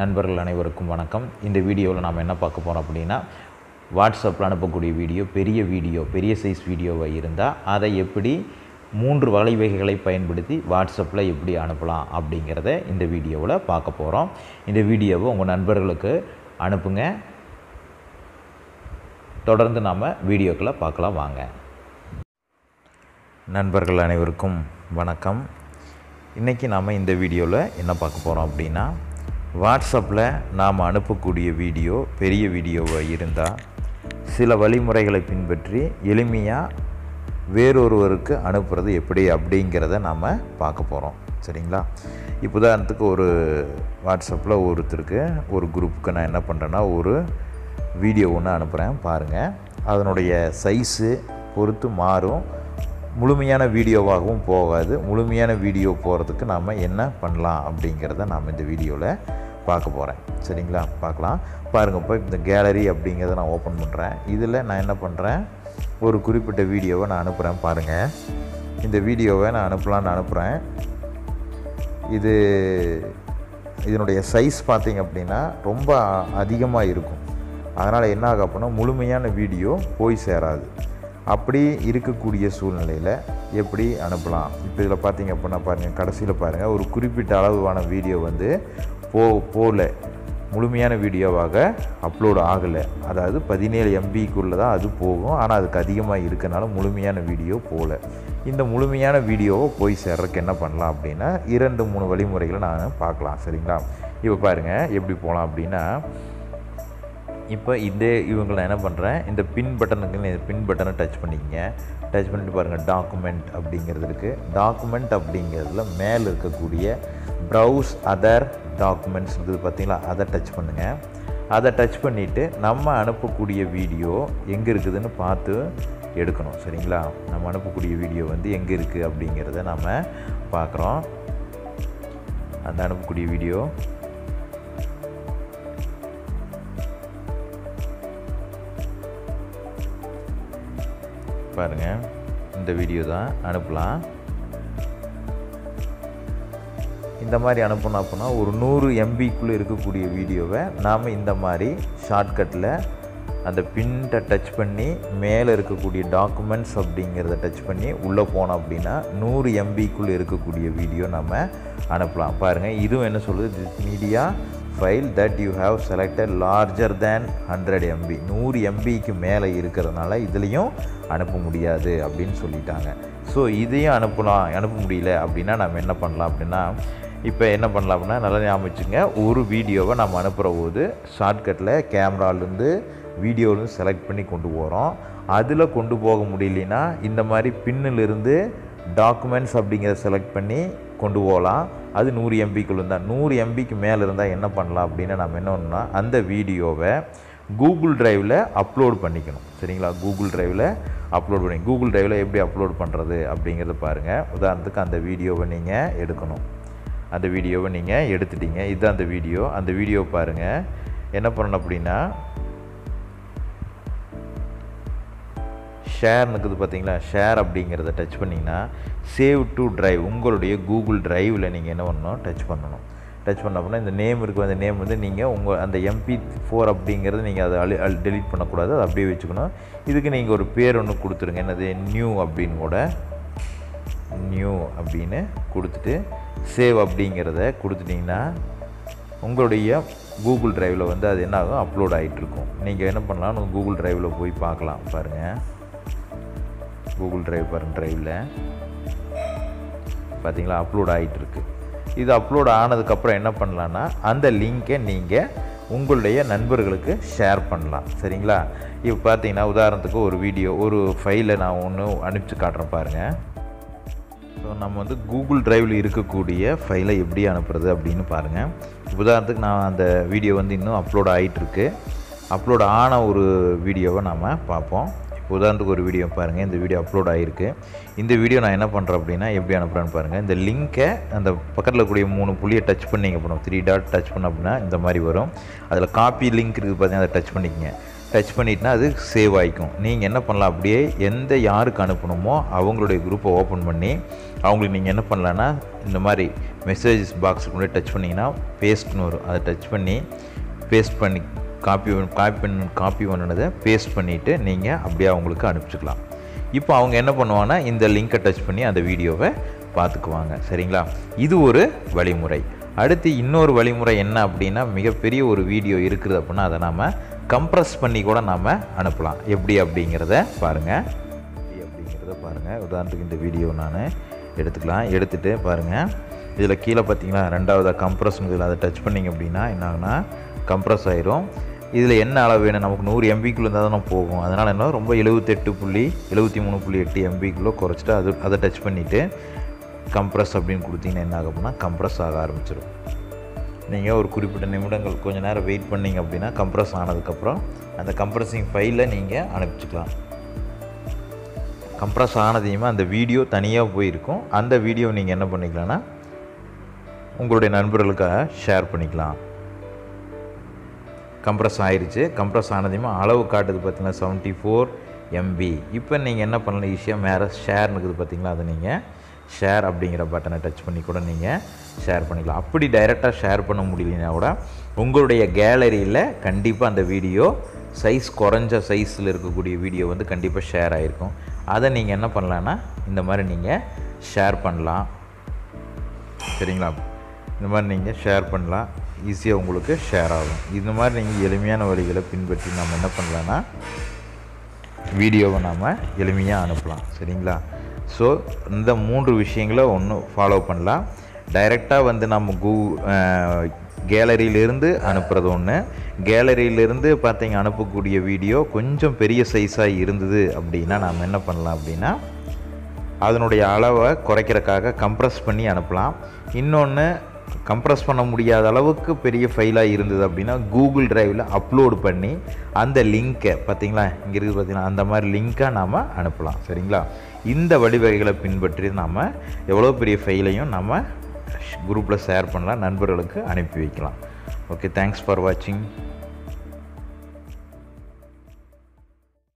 நண்பர்கள் அனைவருக்கும் வணக்கம் இந்த வீடியோவில் நாம் என்ன பார்க்க போகிறோம் அப்படின்னா வாட்ஸ்அப்பில் அனுப்பக்கூடிய வீடியோ பெரிய வீடியோ பெரிய சைஸ் வீடியோவாக இருந்தால் அதை எப்படி மூன்று வலைவகைகளை பயன்படுத்தி வாட்ஸ்அப்பில் எப்படி அனுப்பலாம் அப்படிங்கிறத இந்த வீடியோவில் பார்க்க போகிறோம் இந்த வீடியோவை உங்கள் நண்பர்களுக்கு அனுப்புங்க தொடர்ந்து நாம் வீடியோக்களை பார்க்கலாம் வாங்க நண்பர்கள் அனைவருக்கும் வணக்கம் இன்றைக்கி நாம் இந்த வீடியோவில் என்ன பார்க்க போகிறோம் அப்படின்னா வாட்ஸ்அப்பில் நாம் அனுப்பக்கூடிய வீடியோ பெரிய வீடியோவாக இருந்தால் சில வழிமுறைகளை பின்பற்றி எளிமையாக வேறொருவருக்கு அனுப்புறது எப்படி அப்படிங்கிறத நாம் பார்க்க போகிறோம் சரிங்களா இப்போ உதாரணத்துக்கு ஒரு வாட்ஸ்அப்பில் ஒருத்தருக்கு ஒரு குரூப்புக்கு நான் என்ன பண்ணுறேன்னா ஒரு வீடியோ ஒன்று அனுப்புகிறேன் பாருங்கள் அதனுடைய சைஸு பொறுத்து மாறும் முழுமையான வீடியோவாகவும் போகாது முழுமையான வீடியோ போகிறதுக்கு நாம் என்ன பண்ணலாம் அப்படிங்கிறத நாம் இந்த வீடியோவில் பார்க்க போகிறேன் சரிங்களா பார்க்கலாம் பாருங்கள் இப்போ இந்த கேலரி அப்படிங்கிறத நான் ஓப்பன் பண்ணுறேன் இதில் நான் என்ன பண்ணுறேன் ஒரு குறிப்பிட்ட வீடியோவை நான் அனுப்புகிறேன் பாருங்கள் இந்த வீடியோவை நான் அனுப்பலான்னு அனுப்புகிறேன் இது இதனுடைய சைஸ் பார்த்தீங்க அப்படின்னா ரொம்ப அதிகமாக இருக்கும் அதனால் என்ன ஆகும் அப்படின்னா முழுமையான வீடியோ போய் சேராது அப்படி இருக்கக்கூடிய சூழ்நிலையில் எப்படி அனுப்பலாம் இப்போ இதில் பார்த்தீங்க அப்படின்னா பாருங்கள் கடைசியில் பாருங்கள் ஒரு குறிப்பிட்ட அளவான வீடியோ வந்து போ போகல முழுமையான வீடியோவாக அப்லோடு ஆகலை அதாவது பதினேழு எம்பிக்குள்ளே தான் அது போகும் ஆனால் அதுக்கு அதிகமாக இருக்கனால முழுமையான வீடியோ போகல இந்த முழுமையான வீடியோவை போய் சேர்றதுக்கு என்ன பண்ணலாம் அப்படின்னா இரண்டு மூணு வழிமுறைகளை நான் பார்க்கலாம் சரிங்களா இப்போ பாருங்கள் எப்படி போகலாம் அப்படின்னா இப்போ இதே இவங்களை நான் என்ன பண்ணுறேன் இந்த பின் பட்டனுக்கு இந்த பின் பட்டனை டச் பண்ணிக்கங்க டச் பண்ணிட்டு பாருங்கள் டாக்குமெண்ட் அப்படிங்கிறது இருக்குது டாக்குமெண்ட் அப்படிங்கிறதுல மேலே இருக்கக்கூடிய ப்ரௌஸ் அதர் டாக்குமெண்ட்ஸ் இருக்குது பார்த்தீங்களா அதை டச் பண்ணுங்கள் அதை டச் பண்ணிவிட்டு நம்ம அனுப்பக்கூடிய வீடியோ எங்கே இருக்குதுன்னு பார்த்து எடுக்கணும் சரிங்களா நம்ம அனுப்பக்கூடிய வீடியோ வந்து எங்கே இருக்குது அப்படிங்கிறத நம்ம பார்க்குறோம் அந்த அனுப்பக்கூடிய வீடியோ பாருங்கள் இந்த வீடியோ தான் அனுப்பலாம் இந்த மாதிரி அனுப்பணும் அப்படின்னா ஒரு நூறு எம்பிக்குள்ளே இருக்கக்கூடிய வீடியோவை நாம் இந்த மாதிரி ஷார்ட்கட்டில் அந்த பின்ட்டை டச் பண்ணி மேலே இருக்கக்கூடிய டாக்குமெண்ட்ஸ் அப்படிங்கிறத டச் பண்ணி உள்ளே போனோம் அப்படின்னா நூறு எம்பிக்குள்ளே இருக்கக்கூடிய வீடியோ நம்ம அனுப்பலாம் பாருங்கள் இதுவும் என்ன சொல்லுது this media file that you have selected larger than hundred MB நூறு எம்பிக்கு மேலே இருக்கிறதுனால இதுலேயும் அனுப்ப முடியாது அப்படின்னு சொல்லிட்டாங்க ஸோ இதையும் அனுப்பலாம் அனுப்ப முடியல அப்படின்னா நம்ம என்ன பண்ணலாம் அப்படின்னா இப்போ என்ன பண்ணலாம் அப்படின்னா நல்லா ஞாபகம் வச்சுங்க ஒரு வீடியோவை நம்ம அனுப்புகிற போது ஷார்ட்கட்டில் கேமராலேருந்து வீடியோலேருந்து செலக்ட் பண்ணி கொண்டு போகிறோம் அதில் கொண்டு போக முடியலனா இந்த மாதிரி பின்னிலிருந்து டாக்குமெண்ட்ஸ் அப்படிங்கிறத செலக்ட் பண்ணி கொண்டு போகலாம் அது நூறு எம்பிக்குள்ள இருந்தால் நூறு எம்பிக்கு மேலே இருந்தால் என்ன பண்ணலாம் அப்படின்னு நம்ம என்ன பண்ணணும்னா அந்த வீடியோவை கூகுள் ட்ரைவில் அப்லோட் பண்ணிக்கணும் சரிங்களா கூகுள் ட்ரைவில் அப்லோட் பண்ணி கூகுள் ட்ரைவில் எப்படி அப்லோட் பண்ணுறது அப்படிங்கிறத பாருங்கள் உதாரணத்துக்கு அந்த வீடியோவை நீங்கள் எடுக்கணும் அந்த வீடியோவை நீங்கள் எடுத்துட்டீங்க இதுதான் அந்த வீடியோ அந்த வீடியோ பாருங்கள் என்ன பண்ணணும் அப்படின்னா ஷேர்னு இருக்குது பார்த்தீங்களா ஷேர் அப்படிங்கிறத டச் பண்ணிங்கன்னா சேவ் டு ட்ரைவ் உங்களுடைய கூகுள் ட்ரைவில் நீங்கள் என்ன பண்ணணும் டச் பண்ணணும் டச் பண்ண அப்படின்னா இந்த நேம் இருக்குது அந்த நேம் வந்து நீங்கள் உங்கள் அந்த எம்பி ஃபோர் அப்படிங்கிறது நீங்கள் அதை அழி அழி டெலிட் பண்ணக்கூடாது அதை அப்படியே வச்சுக்கணும் இதுக்கு நீங்கள் ஒரு பேர் ஒன்று கொடுத்துருங்க என்னது நியூ அப்படின்னு கூட நியூ அப்படின்னு கொடுத்துட்டு சேவ் அப்படிங்கிறத கொடுத்துட்டிங்கன்னா உங்களுடைய கூகுள் ட்ரைவில் வந்து அது என்ன ஆகும் அப்லோட் ஆகிட்டுருக்கும் நீங்கள் என்ன பண்ணலாம் உங்கள் கூகுள் ட்ரைவில் போய் பார்க்கலாம் பாருங்கள் கூகுள் ட்ரைவ் பாருங்கள் ட்ரைவில் பார்த்தீங்களா அப்லோட் ஆகிட்டுருக்கு இது அப்லோட் ஆனதுக்கப்புறம் என்ன பண்ணலான்னா அந்த லிங்க்கை நீங்கள் உங்களுடைய நண்பர்களுக்கு ஷேர் பண்ணலாம் சரிங்களா இப்போ பார்த்தீங்கன்னா உதாரணத்துக்கு ஒரு வீடியோ ஒரு ஃபைலை நான் ஒன்று அனுப்பிச்சு காட்டுறேன் பாருங்கள் ஸோ நம்ம வந்து கூகுள் ட்ரைவில் இருக்கக்கூடிய ஃபைலை எப்படி அனுப்புறது அப்படின்னு பாருங்கள் உதாரணத்துக்கு நான் அந்த வீடியோ வந்து இன்னும் அப்லோட் ஆகிட்டுருக்கு அப்லோட் ஆன ஒரு வீடியோவை நாம் பார்ப்போம் இப்போ உதாரணத்துக்கு ஒரு வீடியோ பாருங்கள் இந்த வீடியோ அப்லோட் ஆகிருக்கு இந்த வீடியோ நான் என்ன பண்ணுறேன் அப்படின்னா எப்படி அனுப்புகிறேன்னு பாருங்கள் இந்த லிங்க்கை அந்த பக்கத்தில் கூடிய மூணு புள்ளியை டச் பண்ணிங்க அப்புறம் த்ரீ டாட் டச் பண்ண அப்படின்னா இந்த மாதிரி வரும் அதில் காப்பி லிங்க் இருக்குது பார்த்தீங்கன்னா அதை டச் பண்ணிக்கங்க டச் பண்ணிட்டுனா அது சேவ் ஆகிக்கும் நீங்கள் என்ன பண்ணலாம் அப்படியே எந்த யாருக்கு அனுப்பணுமோ அவங்களுடைய குரூப்பை ஓப்பன் பண்ணி அவங்களுக்கு நீங்கள் என்ன பண்ணலான்னா இந்த மாதிரி மெசேஜஸ் பாக்ஸுக்கு முன்னாடி டச் பண்ணிங்கன்னா பேஸ்ட்னு வரும் அதை டச் பண்ணி பேஸ்ட் பண்ணி காப்பி காப்பி பண்ண காப்பி பண்ணினதை பேஸ்ட் பண்ணிவிட்டு நீங்கள் அப்படியே அவங்களுக்கு அனுப்பிச்சிக்கலாம் இப்போ அவங்க என்ன பண்ணுவாங்கன்னா இந்த லிங்கை டச் பண்ணி அந்த வீடியோவை பார்த்துக்குவாங்க சரிங்களா இது ஒரு வழிமுறை அடுத்து இன்னொரு வழிமுறை என்ன அப்படின்னா மிகப்பெரிய ஒரு வீடியோ இருக்குது அப்படின்னா அதை நாம் கம்ப்ரஸ் பண்ணி கூட நாம் அனுப்பலாம் எப்படி அப்படிங்கிறத பாருங்கள் எப்படி அப்படிங்கிறத பாருங்கள் உதாரணத்துக்கு இந்த வீடியோ நான் எடுத்துக்கலாம் எடுத்துகிட்டு பாருங்கள் இதில் கீழே பார்த்தீங்களா ரெண்டாவது கம்ப்ரஸ்ங்கிறதுல அதை டச் பண்ணிங்க அப்படின்னா என்ன ஆகுனா கம்ப்ரஸ் ஆயிரும் இதில் என்ன அளவு வேணும் நமக்கு நூறு எம்பிக்குள்ளே இருந்தால் தான் போகும் அதனால் என்ன ரொம்ப எழுபத்தெட்டு புள்ளி எழுபத்தி மூணு புள்ளி எட்டு எம்பிக்குள்ளே குறைச்சிட்டு அது அதை டச் பண்ணிவிட்டு கம்ப்ரஸ் அப்படின்னு கொடுத்தீங்கன்னா என்ன ஆகும் அப்படின்னா கம்ப்ரஸ் ஆக ஆரம்பிச்சிடும் நீங்கள் ஒரு குறிப்பிட்ட நிமிடங்கள் கொஞ்சம் நேரம் வெயிட் பண்ணிங்க அப்படின்னா கம்ப்ரஸ் ஆனதுக்கப்புறம் அந்த கம்ப்ரஸிங் ஃபைலில் நீங்கள் அனுப்பிச்சிக்கலாம் கம்ப்ரஸ் ஆனதையுமே அந்த வீடியோ தனியாக போயிருக்கும் அந்த வீடியோ நீங்கள் என்ன பண்ணிக்கலாம்னா உங்களுடைய நண்பர்களுக்காக ஷேர் பண்ணிக்கலாம் கம்ப்ரஸ் ஆயிடுச்சு கம்ப்ரஸ் ஆனதையுமே அளவு காட்டுது பார்த்தீங்கன்னா செவன்ட்டி ஃபோர் எம்பி இப்போ நீங்கள் என்ன பண்ணலாம் ஈஸியாக மேலே ஷேர்னு இருக்குது பார்த்தீங்களா அதை நீங்கள் ஷேர் அப்படிங்கிற பட்டனை டச் பண்ணி கூட நீங்கள் ஷேர் பண்ணிக்கலாம் அப்படி டைரெக்டாக ஷேர் பண்ண முடியலனா கூட உங்களுடைய கேலரியில் கண்டிப்பாக அந்த வீடியோ சைஸ் குறைஞ்ச சைஸில் இருக்கக்கூடிய வீடியோ வந்து கண்டிப்பாக ஷேர் ஆகிருக்கும் அதை நீங்கள் என்ன பண்ணலான்னா இந்த மாதிரி நீங்கள் ஷேர் பண்ணலாம் சரிங்களா இந்த மாதிரி நீங்கள் ஷேர் பண்ணலாம் ஈஸியாக உங்களுக்கு ஷேர் ஆகும் இந்த மாதிரி நீங்கள் எளிமையான வழிகளை பின்பற்றி நம்ம என்ன பண்ணலான்னா வீடியோவை நாம் எளிமையாக அனுப்பலாம் சரிங்களா ஸோ இந்த மூன்று விஷயங்களை ஒன்று ஃபாலோ பண்ணலாம் டைரெக்டாக வந்து நம்ம கூ கேலரியிலேருந்து அனுப்புகிறது ஒன்று கேலரியிலேருந்து பார்த்தீங்க அனுப்பக்கூடிய வீடியோ கொஞ்சம் பெரிய சைஸாக இருந்தது அப்படின்னா நாம் என்ன பண்ணலாம் அப்படின்னா அதனுடைய அளவை குறைக்கிறக்காக கம்ப்ரஸ் பண்ணி அனுப்பலாம் இன்னொன்று கம்ப்ரஸ் பண்ண முடியாத அளவுக்கு பெரிய ஃபைலாக இருந்தது அப்படின்னா கூகுள் டிரைவில் அப்லோடு பண்ணி அந்த லிங்க்கை பார்த்தீங்களா இங்கே இருக்குது பார்த்தீங்கன்னா அந்த மாதிரி லிங்க்கை நாம் அனுப்பலாம் சரிங்களா இந்த வழிவகைகளை பின்பற்றி நாம் எவ்வளோ பெரிய ஃபைலையும் நம்ம குரூப்பில் ஷேர் பண்ணலாம் நண்பர்களுக்கு அனுப்பி வைக்கலாம் ஓகே தேங்க்ஸ் ஃபார் வாட்சிங்